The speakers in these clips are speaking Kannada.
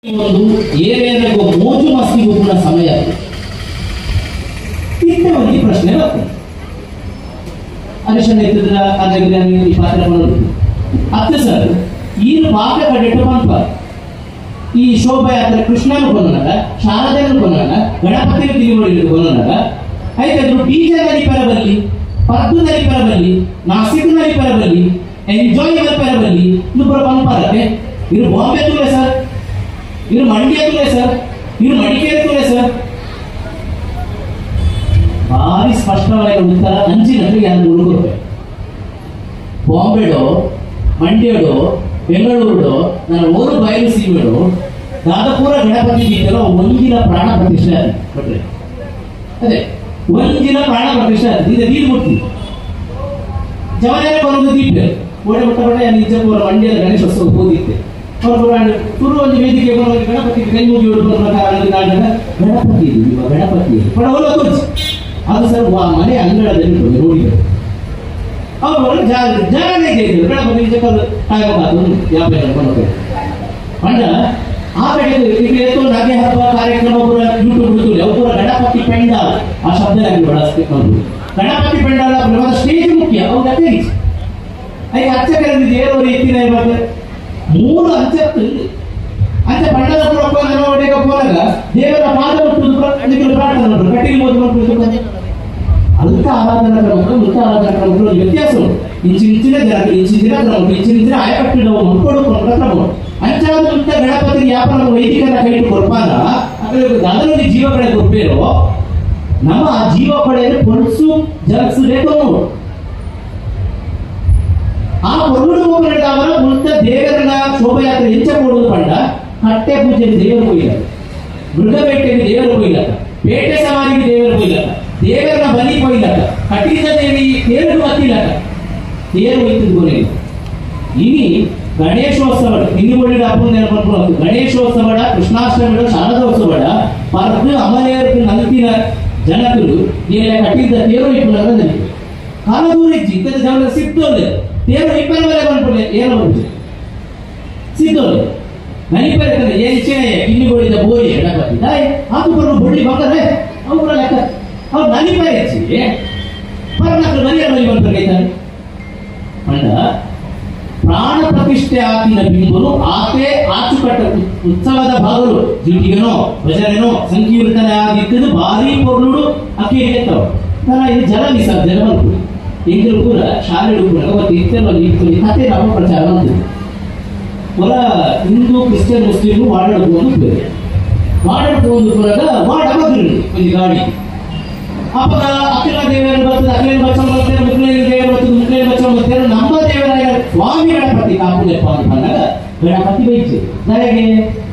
ಒಂದು ಏರಿಯಾದಾಗ ಮೋಜು ಮಸ್ತಿ ಹೋಗುವ ಸಮಯ ಇತ್ತೆ ಒಂದು ಪ್ರಶ್ನೆ ಬರ್ತದೆ ಅನುಷನ್ ಎತ್ತಿದ್ರ ಹಾಗಾದ್ರೆ ನೀವು ಈ ಪಾತ್ರ ಮಾಡೋದು ಅತ್ತೆ ಸರ್ ಈನು ಪಾಕ ಕಡೆಟ್ಟು ಪಂಪ ಈ ಶೋಭಾಯಾತ್ರೆ ಕೃಷ್ಣನು ಕೊನನಾಗ ಶಾರದೆಯನ್ನು ಕೊನನಾಗ ಗಣಪತಿನ ತಿರುವಳಿ ಕೊನನಾಗ అయితే ಡಿಜೆ ನಲಿಪರ ಬರಲಿ ಪದ್ದು ನಲಿಪರ ಬರಲಿ ನಾಸಿಕ್ ನಲಿಪರ ಬರಲಿ ಎಂಜಾಯ್ ನಲಿಪರ ಬರಲಿ ಇನ್ನು ಪುರ ಪಂಪಾರತೆ ಇರು ಬಾಂಬೆ ತುಲೆ ಸರ್ ಇರು ಮಂಡ್ಯ ತುಲೆ ಸರ್ ಇರು ಮಡಿಕೇರಿ ತುಲೆ ಸರ್ ಭಾರಿ ಸ್ಪಷ್ಟವಾದ ಉತ್ತರ ಅಂಚಿನಲ್ಲಿ ಯಾರು ಉಳ್ಕೊಳ್ಬೇಕು ಬಾಂಬೆಡೋ ಮಂಡ್ಯಡೋ ಬೆಂಗಳೂರು ನನ್ನ ಊರು ಬಯಲು ಸೀಮೆಡು ದಾದಪುರ ಗಣಪತಿ ಗೀತೆಲ್ಲ ಒಂದಿನ ಪ್ರಾಣ ಪ್ರತಿಷ್ಠೆ ಆಗಿದೆ ಕೊಟ್ರೆ ಅದೇ ಒಂದಿನ ಪ್ರಾಣ ಪ್ರತಿಷ್ಠೆ ಆಗಿದೆ ಇದು ನೀರು ಮುಟ್ಟಿ ಜವನೇ ಕೊರೊಂದು ದೀಪ ಓಡೆ ಮುಟ್ಟ ಬಡ ನಿಜಪುರ ಮಂಡ್ಯದ ಗಣೇಶೋತ್ಸವ ಹೋಗಿದ್ದೆ ಅವ್ರು ಪುರಾಣ ತುರು ಒಂದು ವೇದಿಕೆ ಬರುವ ಗಣಪತಿ ಕೈ ಮುಗಿ ಹಿಡಿದು ಪ್ರಕಾರ ಅಲ್ಲಿ ನಾಡನ ಗಣಪತಿ ಇದು ಇವ ಗಣಪತಿ ಬಡ ಒಲ್ಲ ತೋರಿಸಿ ಅದು ಸರ್ ವಾ ಮನೆ ಅಂಗಳದಲ್ಲಿ ಬಂದು ನೋಡಿದರು ಅವ್ರು ಬರೋ ಜಾಗ ಜಾಗನೇ ಕೇಳಿದ್ರು ಗಣಪತಿ ಜಕ್ಕಲು ಆಗಬಾರ್ದು ಯಾಕೆ ಬಂದು ಪಂಡ ಆ ಕಡೆ ಈಗ ಎತ್ತು ನಗೆ ಹಬ್ಬ ಕಾರ್ಯಕ್ರಮ ಪೂರ ಯೂಟ್ಯೂಬ್ ಬಿಡುತ್ತಿಲ್ಲ ಅವು ಪೂರ ಗಣಪತಿ ಪೆಂಡಾಲ್ ಆ ಶಬ್ದ ಆಗಿ ಬಳಸ್ಬೇಕು ಅವರು ಗಣಪತಿ ಪೆಂಡಾಲ್ ನಮ್ಮ ಸ್ಟೇಜ್ ಮುಖ್ಯ ಅವ್ರು ಅದೇ ಐದು ಅರ್ಚಕರಲ್ಲಿ ದೇವರು ಎತ್ತಿನ ಇವಾಗ ಮೂರು ಅಂಚತ್ತು ಅಂಚೆ ಬಣ್ಣದ ಪುರ ಪೋನ ಒಡೆಗ ಪೋನಾಗ ದೇವರ ಪಾದ ಮುಟ್ಟುದು ಅದಕ್ಕೆ ಪ್ರಾರ್ಥನೆ ಮಾಡ್ರು ಕಟ್ಟಿಗೆ ಮೋದಿ ಮಾಡ್ಬಿಟ್ಟು ಅಲ್ಪ ಆರಾಧನಾ ಕ್ರಮಗಳು ಮೃತ ಆರಾಧನಾ ಕ್ರಮಗಳು ಒಂದು ವ್ಯತ್ಯಾಸ ಉಂಟು ಇಂಚಿನ ಇಂಚಿನ ಜನರು ಇಂಚಿನ ಕ್ರಮಗಳು ಇಂಚಿನ ಇಂಚಿನ ಆಯಕಟ್ಟು ನಾವು ಮುಟ್ಕೊಂಡು ಕ್ರಮಗಳು ಅಂಚಾದ ಮುಕ್ತ ಗಣಪತಿ ವ್ಯಾಪಾರ ವೈದಿಕರ ಕೈಟ್ಟು ಕೊಡ್ಪಾಗ ಅದರಲ್ಲಿ ಜೀವ ಕಡೆ ಕೊಡ್ಬೇರೋ ನಮ್ಮ ಆ ಜೀವ ಕಡೆಯನ್ನು ಪೊಲಸು ಜಗಿಸಬೇಕು ನೋಡು ಆ పొరుగుడు పోయినవర ముంత దేవరన శోభయాత్ర ఎంచకూడదు పండ కట్టె పూజని దేవరు పోయినారు మృగపెట్టెని దేవరు పోయినారు పేట సవారికి దేవరు పోయినారు ದೇವರನ್ನ ಬಲಿ ಕೊಯ್ಲಕ ಕಟೀಲ ದೇವಿ ತೇರು ಬತ್ತಿಲಕ ತೇರು ಒಯ್ತಿದ್ಕೋನೇನು ಇನಿ ಗಣೇಶೋತ್ಸವ ಹಿಂದಿಗೊಳ್ಳಿದ ಹಬ್ಬ ನೆನಪು ಗಣೇಶೋತ್ಸವಡ ಕೃಷ್ಣಾಷ್ಟಮಿಡ ಶಾರದೋತ್ಸವಡ ಪರ್ದು ಅಮಲೇರ್ಕು ನಲ್ತಿನ ಜನಕರು ಏನ ಕಟ್ಟಿದ್ದ ತೇರು ಇಪ್ಪುನಗ ನೆನಪು ಕಾಲದೂರಿಜ್ಜಿ ಇತ್ತದ ಜನರ ಸಿದ್ದೋಲೆ ತೇರು ಇಪ್ಪನ ಮೇಲೆ ಬಂದ್ಬಿಡ್ಲೆ ಏನು ಬಂತು ಸಿದ್ದೋಲೆ ನನಿಪೇರ್ತದೆ ಏನ್ ಇಚ್ಛೆನೆ ಹಿಂದಿಗೊಳ್ಳಿದ ಬೋಯಿ ಗಣಪತಿ ದಾಯ್ ಆತು ಬರೋ ಬೊಳ್ಳಿ ಬಂದರೆ ಅವ್ರ ಲೆಕ್ಕ ಅವ್ರು ನಲಿಪೇ ಹೆಚ್ಚಿ ಪರನಾದ್ರು ಮರಿಯ ಮರಿ ಬಂದಿರ್ತಾರೆ ಅಂಡ ಪ್ರಾಣ ಪ್ರತಿಷ್ಠೆ ಆತಿನ ಬಿಂಬರು ಆತೆ ಆಚುಕಟ್ಟ ಉತ್ಸವದ ಭಾಗಗಳು ಜೀಟಿಗನೋ ಭಜನೆನೋ ಸಂಕೀರ್ತನೆ ಆದಿದ್ದು ಭಾರಿ ಪೊರ್ಲುಡು ಅಕ್ಕಿ ಎತ್ತವ ತರ ಇದು ಜಲ ವಿಸರ್ಜನೆ ಬಂತು ಎಂಗಿರು ಕೂಡ ಶಾಲೆಗಳು ಕೂಡ ಅವತ್ತು ಇತ್ತೆಲ್ಲ ಇತ್ತು ಕತೆ ನಮ್ಮ ಪ್ರಚಾರ ಬಂತು ಹೊರ ಹಿಂದೂ ಕ್ರಿಶ್ಚಿಯನ್ ಮುಸ್ಲಿಮ್ ವಾಡಾಡ್ಕೊಂಡು ಬೇರೆ ವಾಡಾಡ್ಕೊಂಡು ಬರಾಗ ವಾಡ ಬಗ್ರಿ ಒಂದು ಗಾಡಿ ಅಪ್ಪಗ ಅಖಿಲ ದೇವರ ಬರ್ತದೆ ಅಖಿಲ ಬಚ್ಚ ಬರ್ತದೆ ಮುಕ್ಲೇನ ದೇವರ ಬರ್ತದೆ ಮುಕ್ಲೇನ ಬಚ್ಚ ಬರ್ತದೆ ನಮ್ಮ ದೇವರಾಯ ಸ್ವಾಮಿ ಗಣಪತಿ ಕಾಪುಲೆಪ್ಪ ಅಂತ ಬಂದಾಗ ಗಣಪತಿ ಬೈಚು ನನಗೆ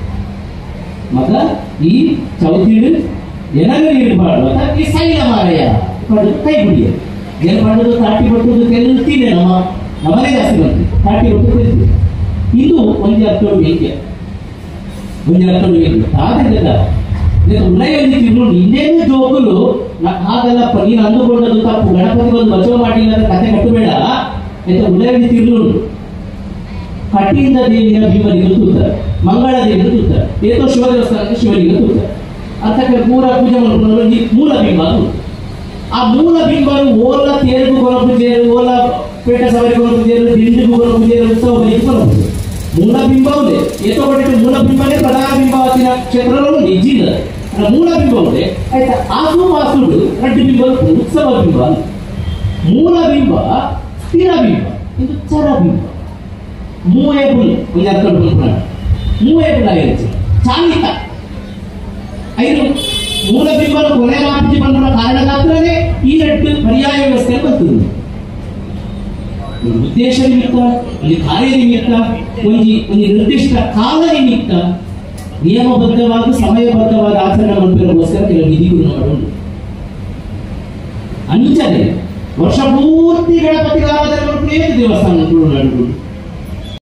ಮಗ ಈ ಚೌತಿಡು ಎನಗೆ ಇರಬಾರ್ದು ಅಂತ ಈ ಸೈಲ ಮಾರಯ್ಯ ಪಡೆದು ಕೈ ಬಿಡಿಯ ಏನು ಮಾಡೋದು ತಾಟಿ ಬಟ್ಟುದು ತೆಲ್ತೀನಿ ನಮ್ಮ ನಮ್ಮನೆ ಜಾಸ್ತಿ ಬಂತು ತಾಟಿ ಬಟ್ಟು ತೆಲ್ತು ಇದು ಒಂದು ಅರ್ಥೋಡು ಹೇಗೆ ಒಂದು ಅರ್ಥೋಡು ಹೇಗೆ ಆದ್ರಿಂದ నేను ఉన్నాయని తిరుగు ಇನ್ನೇನು ಜೋಗುಲು ಹಾಗಲ್ಲಪ್ಪ ನೀನು ಅಂದುಕೊಂಡದ್ದು ತಪ್ಪು ಗಣಪತಿ ಒಂದು ಬಚಾವ್ ಮಾಡಿಲ್ಲ ಅಂತ ಕತೆ ಕಟ್ಟಬೇಡ ಆಯ್ತಾ ಉದಯನಿ ತಿರುಳು ಕಟ್ಟಿಯಿಂದ ದೇವಿನ ಭೀಮನಿಗೆ ತೂತಾರೆ ಮಂಗಳ ದೇವಿನ ತೂತಾರೆ ಏತೋ ಶಿವ ದೇವಸ್ಥಾನಕ್ಕೆ ಶಿವನಿಗೆ ತೂತಾರೆ ಅದಕ್ಕೆ ಪೂರ ಪೂಜೆ ಮಾಡ್ಕೊಂಡು ಈ ಮೂಲ ಬಿಂಬ ಅದು ಆ ಮೂಲ ಬಿಂಬರು ಓಲ ತೇರುಗು ಕೊರಪು ಜೇರು ಓಲ ಪೇಟ ಸವರಿ ಕೊರಪು ಜೇರು ದಿಂಡಿಗೂ ಕೊರಪು ಜೇರು ಉತ್ಸವ ಬಲಿಗೆ ಕೊರಪು ಮೂಲ ಬಿಂಬ ಇದೆ ಏತೋ ಕೊಟ್ಟಿಟ್ಟು ಮೂಲ ಬಿಂಬನೇ ಪ್ರಧಾನ ಬಿಂಬವಾದಿನ ಕ್ಷೇತ್ರಗಳು ನಿಜ್ಜಿಲ್ಲ ಅದ್ರ ಮೂಲ ಬಿಂಬ ಇದೆ ಆಯ್ತಾ ಆಸು ಮಾಸುಡು ರಡ್ಡು ಬಿಂಬ ಉತ್ಸವ ಬಿಂಬ ಅಲ್ಲ. ಮೂಲ ಬಿಂಬ ಸ್ಥಿರ ಬಿಂಬ ಇದು ಚರ ಬಿಂಬ ಮೂವೇಬುಲ್ ಒಂದು ಅರ್ಥ ಮಾಡ್ಕೊಳ್ಳೋಣ ಮೂವೇಬುಲ್ ಆಗಿರುತ್ತೆ ಚಾಲಿತ ಐದು ಮೂಲ ಬಿಂಬನ ಕೊನೆ ಮಾಪಿಸಿ ಬಂದ ಕಾರಣಕ್ಕಾತ್ರನೇ ಈ ಎರಡು ಪರ್ಯಾಯ ವ್ಯವಸ್ಥೆ ಬರ್ತದೆ ಒಂದು ಉದ್ದೇಶ ನಿಮಿತ್ತ ಒಂದು ಕಾರ್ಯ ನಿಮಿತ್ತ ಒಂದು ಒಂದು ನಿರ್ದಿಷ್ಟ ಕಾಲ ನಿಮಿತ್ತ ನಿಯಮಬದ್ಧವಾಗಿ ಸಮಯಬದ್ಧವಾಗಿ ಆಚರಣೆ ಮಾಡಬೇಕಾಗೋಸ್ಕರ ಕೆಲವು ವಿಧಿಗಳು ಮಾಡೋಣ ಅಂಚನೆ ವರ್ಷ ಪೂರ್ತಿ ಗಣಪತಿ ಆರಾಧನೆ ಮಾಡ್ಕೊಂಡು ಏನು ದೇವಸ್ಥಾನ ನಡುವುದು